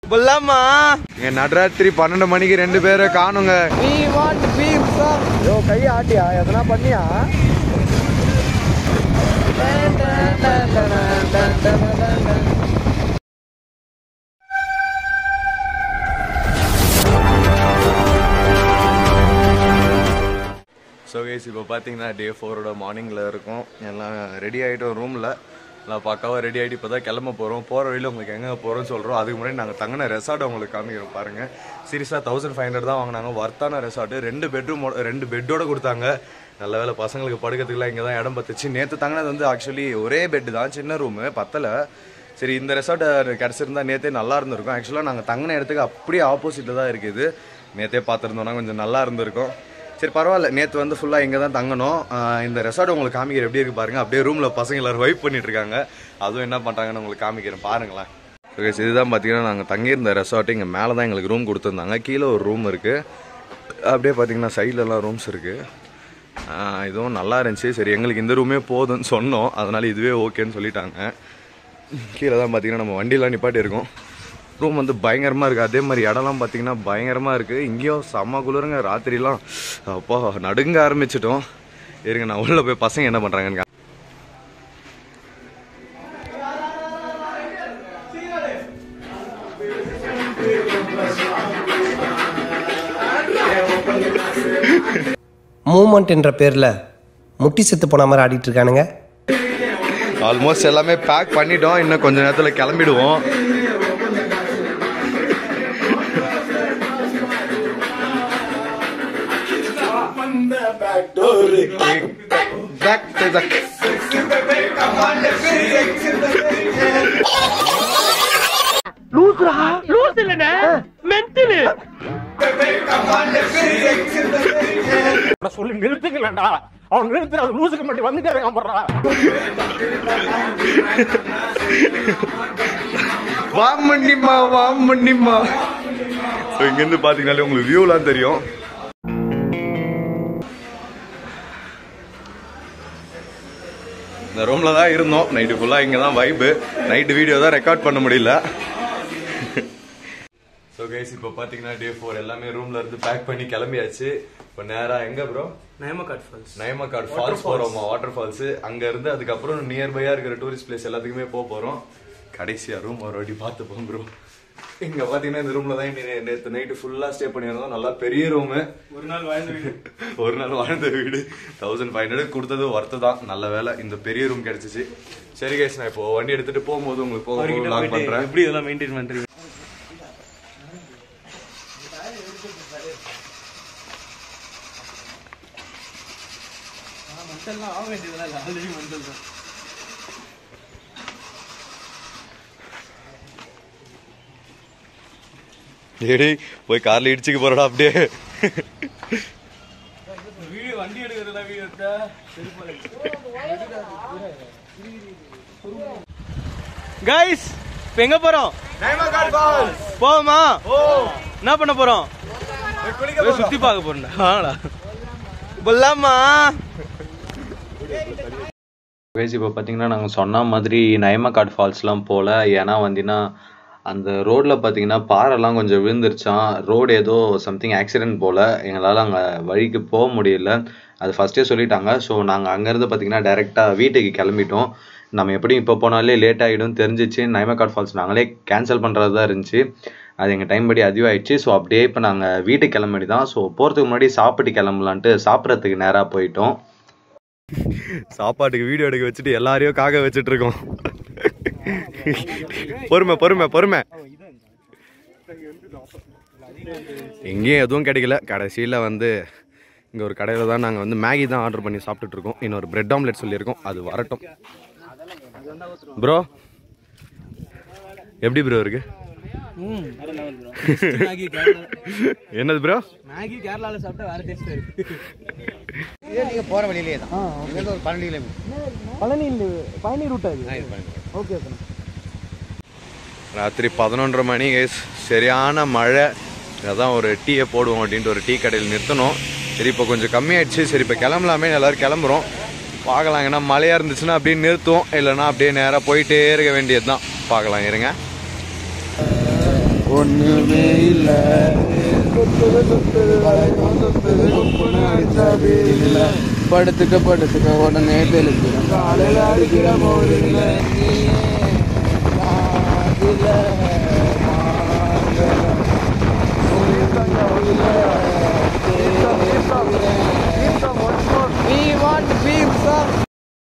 புல்லாமா இங்க நடராத்திரி பன்னெண்டு மணிக்கு ரெண்டு பேரை காணுங்க we want pizza யோ கையை ஆட்டியா எதனா பண்ணியா ஸோ கேஸ் இப்போ பார்த்தீங்கன்னா டே ஃபோரோட மார்னிங்கில் இருக்கும் எல்லாம் ரெடி ஆகிட்டோம் ரூமில் எல்லாம் பக்காவாக ரெடி ஆகிட்டு இப்போ தான் கிளம்ப போகிறோம் போகிற வழியில் உங்களுக்கு எங்கே போகிறோம்னு சொல்கிறோம் அதுக்கு முன்னாடி நாங்கள் தங்கின ரெசார்ட் உங்களுக்கு காமிக்கிறோம் பாருங்கள் சீரியஸாக தௌசண்ட் ஃபைவ் ஹண்ட்ரட் தான் வாங்கினாங்க ஒர்த்தான ரெசார்ட்டு ரெண்டு பெட்ரூம் ரெண்டு பெட்டோட கொடுத்தாங்க நல்ல வேலை பசங்களுக்கு படுக்கிறதுக்குலாம் இங்கே தான் இடம் பத்துச்சு நேற்று தங்கினது வந்து ஆக்சுவலி ஒரே பெட்டு தான் சின்ன ரூமு பத்தலை சரி இந்த ரெசார்ட் கிடச்சிருந்தா நேற்றே நல்லா இருந்திருக்கும் ஆக்சுவலாக நாங்கள் தங்கின இடத்துக்கு அப்படியே ஆப்போசிட்டில் தான் இருக்குது நேற்றே பார்த்துருந்தோம்னா கொஞ்சம் நல்லா இருந்திருக்கும் சரி பரவாயில்ல நேற்று வந்து ஃபுல்லாக இங்கே தான் தங்கணும் ஆஹ் இந்த ரெசார்ட் உங்களுக்கு காமிக்கிற எப்படி இருக்கு பாருங்க அப்படியே ரூமில் பசங்க எல்லாரும் வைப் பண்ணிட்டு இருக்காங்க அதுவும் என்ன பண்ணுறாங்கன்னு உங்களுக்கு காமிக்கிறேன் பாருங்களேன் ஓகே இதுதான் பார்த்தீங்கன்னா நாங்கள் தங்கியிருந்த ரெசார்ட் இங்கே மேலே தான் எங்களுக்கு ரூம் கொடுத்துருந்தாங்க கீழே ஒரு ரூம் இருக்குது அப்படியே பார்த்தீங்கன்னா சைட்லலாம் ரூம்ஸ் இருக்குது இதுவும் நல்லா இருந்துச்சு சரி எங்களுக்கு இந்த ரூமே போதும்னு சொன்னோம் அதனால இதுவே ஓகேன்னு சொல்லிட்டாங்க கீழே தான் பார்த்தீங்கன்னா நம்ம வண்டியெலாம் நிப்பாட்டி இருக்கோம் ரூம் வந்து பயங்கரமாக இருக்குது அதே மாதிரி இடம்லாம் பார்த்தீங்கன்னா பயங்கரமாக இருக்குது இங்கேயும் செம்ம குளிருங்க ராத்திரிலாம் அப்பா நடுங்க ஆரம்பிச்சிட்டோம் இருங்க நான் உள்ளே போய் பசங்க என்ன பண்ணுறாங்கன்னு கா- மூமெண்ட் என்ற பேரில் முட்டி செத்து போன மாதிரி ஆடிட்டு இருக்கானுங்க ஆல்மோஸ்ட் எல்லாமே பேக் பண்ணிட்டோம் இன்னும் கொஞ்ச நேரத்தில் கிளம்பிடுவோம் Back to the- சொல்லி நிறுத்துக்கலடா அவன் நிறுத்துற அது லூசுக்கு மட்டும் வந்துட்டே இருக்கான் போடுறா வா மண்ணிமா வா மண்ணிமா ஸோ இங்கேருந்து பார்த்தீங்கனாலே உங்களுக்கு வியூலாம் தெரியும் இந்த ரூமில் தான் இருந்தோம் நைட்டு ஃபுல்லாக இங்கே தான் வைப்பு நைட்டு வீடியோ தான் ரெக்கார்ட் பண்ண முடியல ஸோ கைஸ் இப்போ பார்த்தீங்கன்னா டே ஃபோர் எல்லாமே ரூம்ல இருந்து பேக் பண்ணி கிளம்பியாச்சு இப்போ நேராக எங்கே bro Nayamakad falls Nayamakkadu falls போறோமா வாட்டர் ஃபால்ஸ் அங்க இருந்து அதுக்கப்புறம் நியர்பையா இருக்கிற டூரிஸ்ட் பிளேஸ் எல்லாத்துக்குமே போக போறோம் கடைசியா ரூம் ஒரு வாட்டி பார்த்து போகும் ப்ரோ இங்க பாத்தீங்கன்னா இந்த ரூம்ல தான் இன்னி நேத்து நைட்டு ஃபுல்லா ஸ்டே பண்ணியிருந்தோம் நல்லா பெரிய ரூம் ஒரு நாள் வாழ்ந்த வீடு ஒரு நாள் வாழ்ந்த வீடு தௌசண்ட் ஃபைவ் ஹண்ட்ரட் கொடுத்தது ஒர்த்து தான் நல்ல வேலை இந்த பெரிய ரூம் கிடைச்சிச்சு சரி கைஸ் நான் இப்போ வண்டி எடுத்துட்டு போகும்போது உங்களுக்கு போக லாக் பண்றேன் எப்படி இதெல்லாம் மெயின்டைன் பண்றீங்க மண்டெல்லாம் ஆக வேண்டியதெல்லாம் இல்லை ஆல்ரெடி மண்டல் தான் ஏடி போய் கார்ல இடிச்சுக்க போறடா அப்படியே வீடியோ வண்டி எடுக்கிறதெல்லாம் வீடியோ எடுத்தா கைஸ் இப்போ எங்க போறோம் போவோமா என்ன பண்ண போறோம் போய் சுத்தி பார்க்க போறேன்டா ஆடா பொல்லாமா கைஸ் இப்போ பார்த்தீங்கன்னா நாங்கள் சொன்ன மாதிரி நயமக்காட் ஃபால்ஸ்லாம் போகல ஏன்னா வந்தீங்கன்னா அந்த ரோட்டில் பார்த்தீங்கன்னா பாறைலாம் கொஞ்சம் விழுந்துருச்சான் ரோடு ஏதோ சம்திங் ஆக்சிடென்ட் போல் எங்களால் அங்கே வழிக்கு போக முடியல அது ஃபஸ்ட்டே சொல்லிட்டாங்க ஸோ நாங்கள் அங்கேருந்து பார்த்தீங்கன்னா டைரெக்டாக வீட்டுக்கு கிளம்பிட்டோம் நம்ம எப்படியும் இப்போ போனாலே லேட் ஆகிடும் தெரிஞ்சிச்சு நயமக்காட் ஃபால்ஸ் நாங்களே கேன்சல் பண்ணுறது தான் இருந்துச்சு அது எங்கள் டைம் படி அதிகமாகிடுச்சு ஸோ அப்படியே இப்போ நாங்கள் வீட்டுக்கு கிளம்பி தான் ஸோ போகிறதுக்கு முன்னாடி சாப்பிட்டு கிளம்பலான்ட்டு சாப்பிட்றதுக்கு நேராக போயிட்டோம் சாப்பாட்டுக்கு வீடியோ எடுக்க வச்சுட்டு எல்லாரையும் காக்க வச்சுட்டு இருக்கோம் பொறுமை பொறுமை பொறுமை எங்கேயும் எதுவும் கிடைக்கல கடைசியில் வந்து இங்கே ஒரு கடையில் தான் நாங்கள் வந்து மேகி தான் ஆர்டர் பண்ணி சாப்பிட்டுட்டு இருக்கோம் இன்னொரு பிரெட் ஆம்லெட் சொல்லியிருக்கோம் அது வரட்டும் ப்ரோ எப்படி ப்ரோ இருக்கு மேகி கேரளா என்னது ப்ரோ மேகி கேரளால சாப்பிட்டா வேற டேஸ்ட் இருக்கு நீங்க போற வழியிலேயே தான் இங்கிருந்து ஒரு பன்னெண்டு கிலோமீட்டர் பழனி பழனி ரூட்டா இது ஓகே ஓகே ராத்திரி பதினொன்றரை மணி guys. சரியான மழை அதான் ஒரு டீயை போடுவோம் அப்படின்ட்டு ஒரு டீ கடையில் நிறுத்தணும் சரி இப்போ கொஞ்சம் கம்மியாயிடுச்சு சரி இப்போ கிளம்பலாமே எல்லாரும் கிளம்புறோம் பார்க்கலாம் ஏன்னா மழையாக இருந்துச்சுன்னா அப்படியே நிறுத்துவோம் இல்லைன்னா அப்படியே நேராக போயிட்டே இருக்க வேண்டியது தான் பார்க்கலாம் இருங்க ஒண்ணுமே இல்ல சொத்துது சொத்துது வளையும் சொத்துது குப்புன்னு அடிச்சா இல்ல படுத்துக்க படுத்துக்க உடனே தெளிச்சிடும் காலையில அடிக்கிற போதில்ல We want beef sir.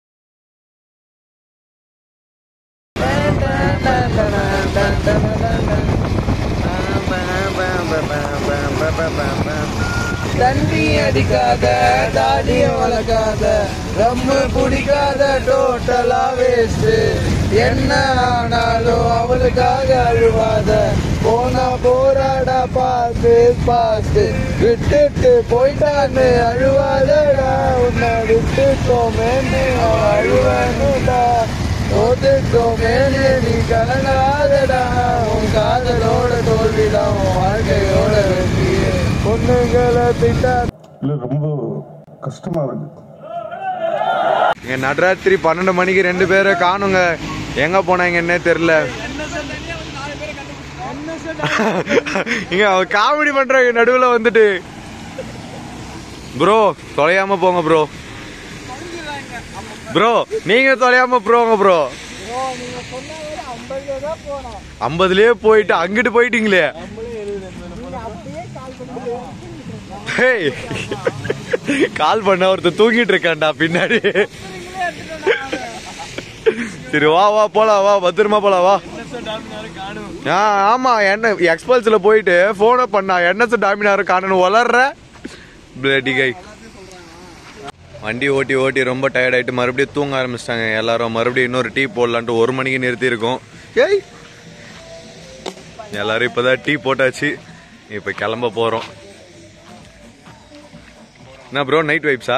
தண்ணி அடிக்காத தாடிய வளர்க்காத ரம்மு பிடிக்காத டோட்டலா வேஸ்ட் என்ன ஆனாலும் அவளுக்காக அழுவாத போனா போராடா பாத்து பாத்து விட்டுட்டு போயிட்டான்னு அழுவாதடா உன்னை விட்டுட்டோமேன்னு அவ அழுவானுடா தோத்துட்டோமேன்னு நீ கலங்காதடா உன் காதலோட தோல்விதான் உன் வாழ்க்கையோட வெற்றியே பொண்ணுங்களை திட்டா இல்லை ரொம்ப கஷ்டமா இருக்கு இங்க நடராத்திரி பன்னெண்டு மணிக்கு ரெண்டு பேரை காணுங்க எங்க போனாங்கன்னே தெரியல இங்க அவ காமெடி பண்றாங்க நடுவுல வந்துட்டு ப்ரோ தொலையாம போங்க ப்ரோ ப்ரோ நீங்க தொலையாம ப்ரோங்க ப்ரோ ஐம்பதுலயே போயிட்டு அங்கிட்டு போயிட்டீங்களே ஹேய், கால் பண்ண ஒருத்தர் தூங்கிட்டு இருக்கான்டா பின்னாடி சரி வா வா போலாம் வா பத்திரமா போலாம் வா ஆ ஆமா என்ன எக்ஸ்பல்ஸ்ல போயிட்டு போனை பண்ணா என்எஸ் டாமினாரு காணணும் வளர்ற பிளடி கை வண்டி ஓட்டி ஓட்டி ரொம்ப டயர்ட் ஆயிட்டு மறுபடியும் தூங்க ஆரம்பிச்சிட்டாங்க எல்லாரும் மறுபடியும் இன்னொரு டீ போடலான்ட்டு ஒரு மணிக்கு நிறுத்தி இருக்கோம் ஏய் எல்லாரும் இப்பதான் டீ போட்டாச்சு இப்ப கிளம்ப போறோம் என்ன ப்ரோ நைட் வைப்ஸா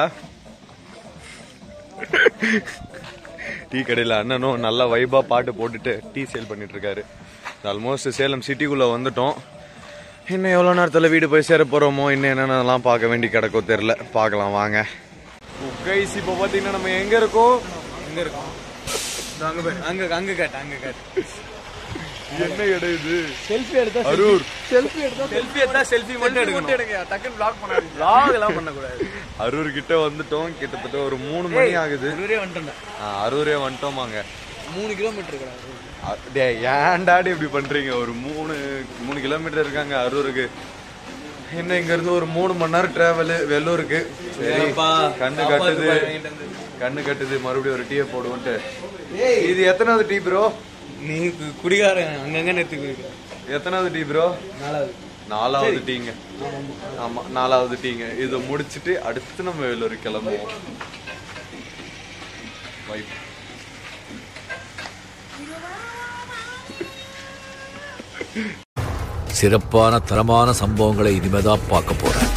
டீ கடையில் அண்ணனும் நல்லா வைபாக பாட்டு போட்டுட்டு டீ சேல் பண்ணிட்டு இருக்காரு ஆல்மோஸ்ட் சேலம் சிட்டிக்குள்ளே வந்துட்டோம் இன்னும் எவ்வளோ நேரத்தில் வீடு போய் சேர போகிறோமோ இன்னும் என்னென்னலாம் பார்க்க வேண்டி கிடக்கும் தெரில பார்க்கலாம் வாங்க கைஸ் இப்போ பார்த்தீங்கன்னா நம்ம எங்கே இருக்கோம் எங்க இருக்கும் இதோ அங்க போய் அங்க அங்க காட்டு அங்க காட்டு என்ன இடம் இது செல்ஃபி எடுத்தா அரூர் செல்ஃபி எடுத்தா செல்ஃபி எடுத்தா செல்ஃி மட்டும் எடுக்கணும் எடுங்க டக்குன்னு vlog பண்ணாதீங்க vlog எல்லாம் பண்ண கூடாது அரூர் கிட்ட வந்துட்டோம் கிட்டத்தட்ட ஒரு மூணு மணி ஆகுது ஒரே வந்துட்டேன் ஆ, அரூரே வந்துட்டோமாங்க மூணு கிலோமீட்டர் இருக்கிறாங்க அ- டேய், ஏன்டாடி இப்படி பண்றீங்க ஒரு மூணு மூணு கிலோமீட்டர் இருக்காங்க அரூருக்கு என்ன இங்க இருந்து ஒரு மூணு மணி நேரம் டிராவல் வெள்ளூருக்கு சரி ஏப்பா, கண்ணு சாப்பாடு கட்டுது வாங்கிட்டு வந்து. கண்ணு கட்டுது மறுபடியும் ஒரு டீயை போடுவோன்ட்டு இது எத்தனாவது டீ ப்ரோ நீ கு- குடிகாரன் அங்கங்க நிறுத்தி குடிக்கிற எத்தனாவது டீ ப்ரோ நாலாவது நாலாவது டீங்க ஆமா நாலாவது டீங்க இதை முடிச்சிட்டு அடுத்து நம்ம வெள்ளூர் கிளம்புவோம் Bye. சிறப்பான தரமான சம்பவங்களை இனிமேதான் பார்க்க போறேன்